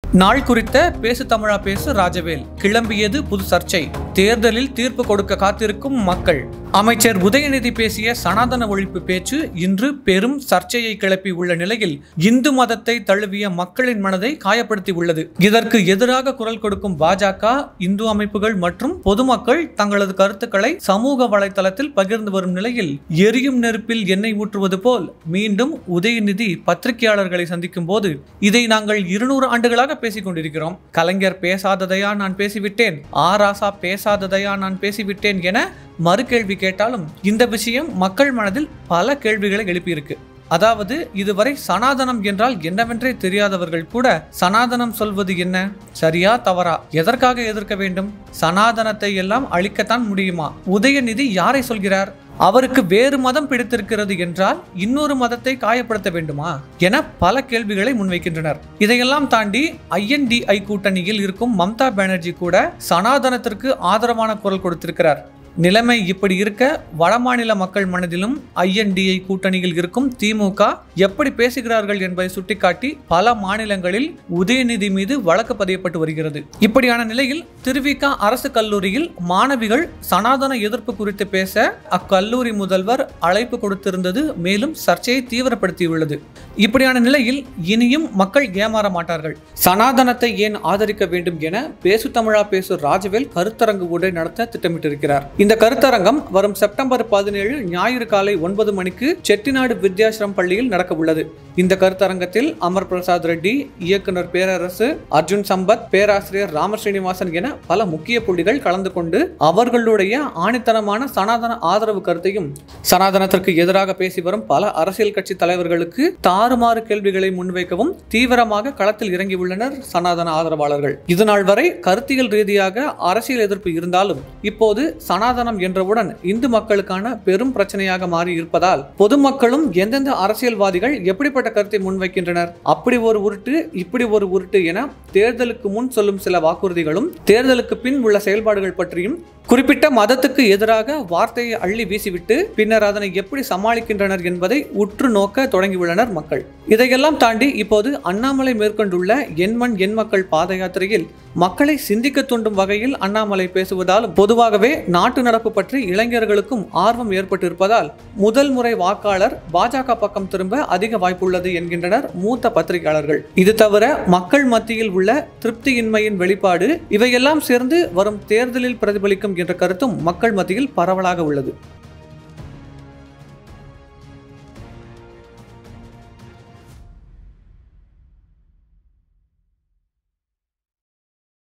நாள் குறித்த பேசு தமிழா பேசு ராஜவேல் கிளம்பியது புது சர்ச்சை தேர்தலில் தீர்ப்பு கொடுக்க காத்திருக்கும் மக்கள் அமைச்சர் உதயநிதி பேசிய சனாதன ஒழிப்பு பேச்சு இன்று பெரும் சர்ச்சையை கிளப்பி உள்ள நிலையில் இந்து மதத்தை தழுவிய மக்களின் மனதை காயப்படுத்தி உள்ளது இதற்கு எதிராக குரல் கொடுக்கும் பாஜக இந்து அமைப்புகள் மற்றும் பொதுமக்கள் தங்களது கருத்துக்களை சமூக வலைதளத்தில் பகிர்ந்து வரும் நிலையில் எரியும் நெருப்பில் எண்ணெய் ஊற்றுவது போல் மீண்டும் உதயநிதி பத்திரிகையாளர்களை சந்திக்கும் போது இதை நாங்கள் இருநூறு ஆண்டுகளாக பேசிக் கொண்டிருக்கிறோம் கலைஞர் பேசாததையா நான் பேசிவிட்டேன் ஆ ராசா பேசாததையா நான் பேசிவிட்டேன் என மறுகேள்வி கேட்டாலும் இந்த விஷயம் மக்கள் மனதில் பல கேள்விகளை எழுப்பியிருக்கு அதாவது இதுவரை சனாதனம் என்றால் என்னவென்றே தெரியாதவர்கள் கூட சனாதனம் சொல்வது என்ன சரியா தவறா எதற்காக எதிர்க்க வேண்டும் சனாதனத்தை எல்லாம் அழிக்கத்தான் முடியுமா உதயநிதி யாரை சொல்கிறார் அவருக்கு வேறு மதம் பிடித்திருக்கிறது என்றால் இன்னொரு மதத்தை காயப்படுத்த வேண்டுமா என பல கேள்விகளை முன்வைக்கின்றனர் இதையெல்லாம் தாண்டி ஐஎன்டிஐ கூட்டணியில் இருக்கும் மம்தா பானர்ஜி கூட சனாதனத்திற்கு ஆதரவான குரல் கொடுத்திருக்கிறார் நிலைமை இப்படி இருக்க வடமாநில மக்கள் மனதிலும் ஐஎன்டிஐ கூட்டணியில் இருக்கும் திமுக எப்படி பேசுகிறார்கள் என்பதை சுட்டிக்காட்டி பல மாநிலங்களில் உதயநிதி மீது வழக்கு பதியப்பட்டு வருகிறது இப்படியான நிலையில் திருவிக அரசு கல்லூரியில் மாணவிகள் சனாதன எதிர்ப்பு குறித்து பேச அக்கல்லூரி முதல்வர் அழைப்பு கொடுத்திருந்தது மேலும் சர்ச்சையை தீவிரப்படுத்தியுள்ளது இப்படியான நிலையில் இனியும் மக்கள் ஏமாற மாட்டார்கள் சனாதனத்தை ஏன் ஆதரிக்க வேண்டும் என பேசு தமிழா பேசு ராஜவேல் கருத்தரங்கு உடை நடத்த திட்டமிட்டிருக்கிறார் இந்த கருத்தரங்கம் வரும் செப்டம்பர் பதினேழு ஞாயிறு காலை ஒன்பது மணிக்கு செட்டிநாடு வித்யாசிரம் பள்ளியில் நடக்க உள்ளது இந்த கருத்தரங்கத்தில் அமர் பிரசாத் ரெட்டி இயக்குனர் பேரரசு அர்ஜுன் சம்பத் பேராசிரியர் ராமஸ்ரீனிவாசன் என பல முக்கிய புள்ளிகள் கலந்து கொண்டு அவர்களுடைய ஆணித்தனமான சனாதன ஆதரவு கருத்தையும் சனாதனத்திற்கு எதிராக பேசி வரும் பல அரசியல் கட்சி தலைவர்களுக்கு தாறுமாறு கேள்விகளை முன்வைக்கவும் தீவிரமாக களத்தில் இறங்கியுள்ளனர் சனாதன ஆதரவாளர்கள் இதுநாள் வரை கருத்தியல் ரீதியாக அரசியல் எதிர்ப்பு இருந்தாலும் இப்போது சனாதனம் என்றவுடன் இந்து மக்களுக்கான பெரும் பிரச்சனையாக மாறி இருப்பதால் பொதுமக்களும் எந்தெந்த அரசியல்வாதிகள் எப்படிப்பட்ட கருத்தை முன்வைக்கின்றனர் அப்படி ஒரு உருட்டு இப்படி ஒரு உருட்டு என தேர்தலுக்கு முன் சொல்லும் சில வாக்குறுதிகளும் தேர்தலுக்கு பின் உள்ள செயல்பாடுகள் பற்றியும் குறிப்பிட்ட மதத்துக்கு எதிராக வார்த்தையை அள்ளி வீசிவிட்டு பின்னர் அதனை எப்படி சமாளிக்கின்றனர் என்பதை உற்று நோக்க தொடங்கியுள்ளனர் மக்கள் இதையெல்லாம் தாண்டி இப்போது அண்ணாமலை மேற்கொண்டுள்ள எண்மண் எண் மக்கள் பாத யாத்திரையில் மக்களை சிந்திக்க தூண்டும் வகையில் அண்ணாமலை பேசுவதாலும் பொதுவாகவே நாட்டு நடப்பு பற்றி இளைஞர்களுக்கும் ஆர்வம் ஏற்பட்டிருப்பதால் முதல் முறை வாக்காளர் பாஜக பக்கம் திரும்ப அதிக வாய்ப்புள்ளது என்கின்றனர் மூத்த பத்திரிகையாளர்கள் இது தவிர மக்கள் மத்தியில் உள்ள திருப்தியின்மையின் வெளிப்பாடு இவையெல்லாம் சேர்ந்து வரும் தேர்தலில் பிரதிபலிக்கும் என்ற கருத்தும் மக்கள் மத்தியில் பரவலாக உள்ளது